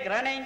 running.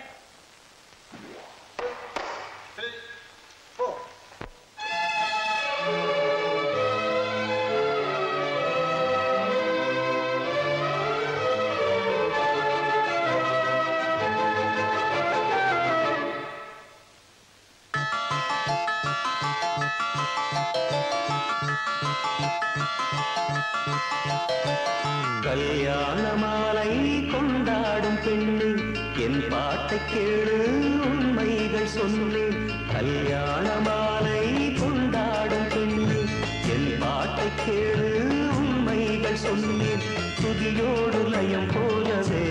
கல்யாண மாலை கொண்டாடும் பெண்ணு என் பாட்டை கேளு உண்மைகள் சொன்னேன் கல்யாண மாலை கொண்டாடும் பெண்ணு என் பாட்டை கேளு உண்மைகள் சொன்னேன் துதியோடு லயம் போலவே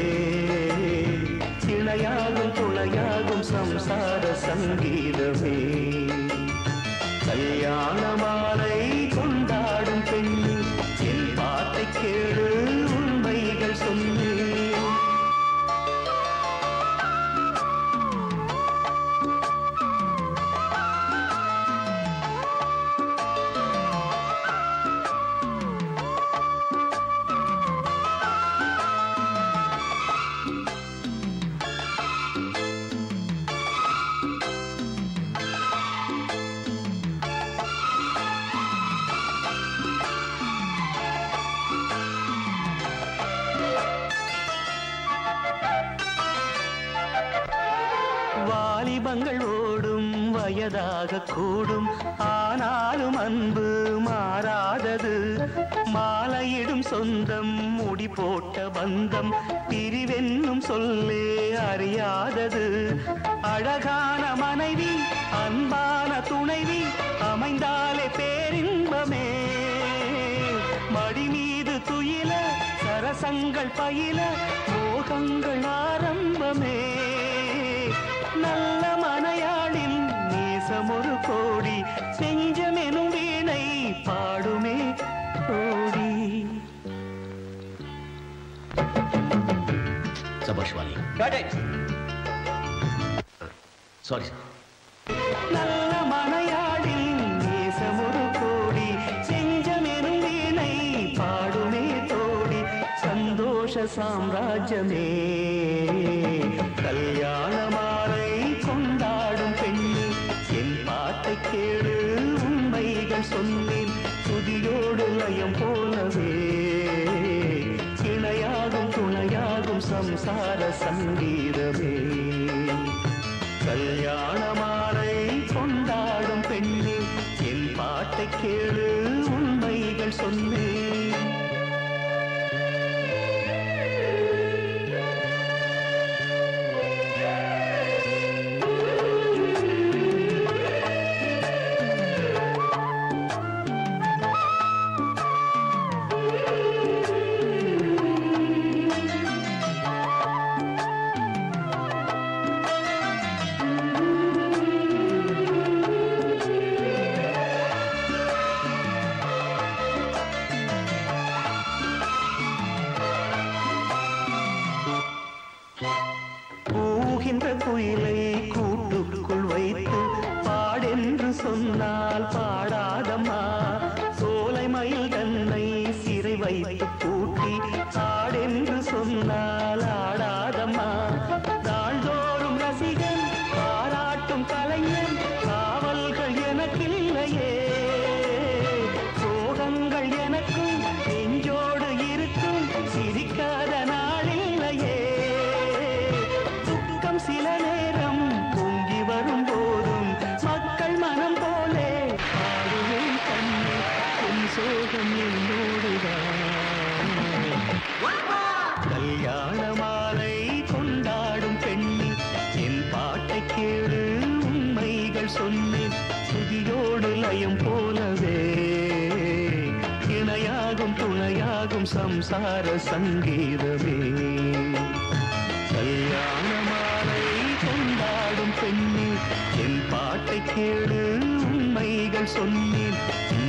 இணையாகும் துணையாகும் சம்சார சங்கீதமே கல்யாண மாலை கொண்டாடும் பெண்ணு என் பாட்டை கேளு உண்மைகள் சொன்னேன் வாலிபங்கள் ஓடும் வயதாக கூடும் ஆனாலும் அன்பு மாறாதது மாலையிடும் சொந்தம் முடி போட்ட பந்தம் பிரிவென்னும் சொல்லே அறியாதது அழகான மனைவி அன்பான துணைவி அமைந்தாலே பேரின்பமே மடி மீது துயில சரசங்கள் பயில மோகங்கள் ஆரம்பமே நல்ல மனையாளில் நேசம் ஒரு கோடி செஞ்சமெனும் வீணை பாடுமே கோடி சபாஷ் வாலி Got it. சாரி சார் நல்ல மனையாளில் நேசம் ஒரு கோடி செஞ்சமெனும் வீணை பாடுமே தோடி சந்தோஷ சாம்ராஜ்யமே கல்யாண மாலை கொண்டாடும் பெண்ணு என் பாட்டை கேளு உண்மைகள் சொன்னேன் துதியோடு லயம் போலவே இணையாகும் துணையாகும் சம்சார சங்கீதமே கல்யாண மாலை கொண்டாடும் பெண்ணே என் பாட்டை கேளு உண்மைகள் சொன்னேன் கூகின்ற குயிலை கூட்டுக்குள் வைத்து பாடென்று சொன்னால் பாடாதம்மா சோலை மயில் தன்னை சிறை வைத்து பூட்டி ஆடென்று சொன்னால் ஆடாதம்மா நாள்தோறும் ரசிகன் பாராட்டும் கலைஞன் காவல்கள் எனக்கில்லையே சோகங்கள் எனக்கும் நெஞ்சோடு இருக்கும் சிரிக்காத நாளில்லையே துக்கம் சில நேரம் பொங்கி வரும் போதும் மக்கள் மனம் போலே பாடுவேன் கண்ணே உன் சோகம் என்னோடுதான் கல்யாண மாலை கொண்டாடும் பெண்ணி என் பாட்டை கேளு உண்மைகள் சொன்னேன் சுதியோடு லயம் போலவே இணையாகும் துணையாகும் சம்சார சங்கீதமே கல்யாண மாலை கொண்டாடும் பெண்ணே என் பாட்டை கேளு உண்மைகள் சொன்னேன்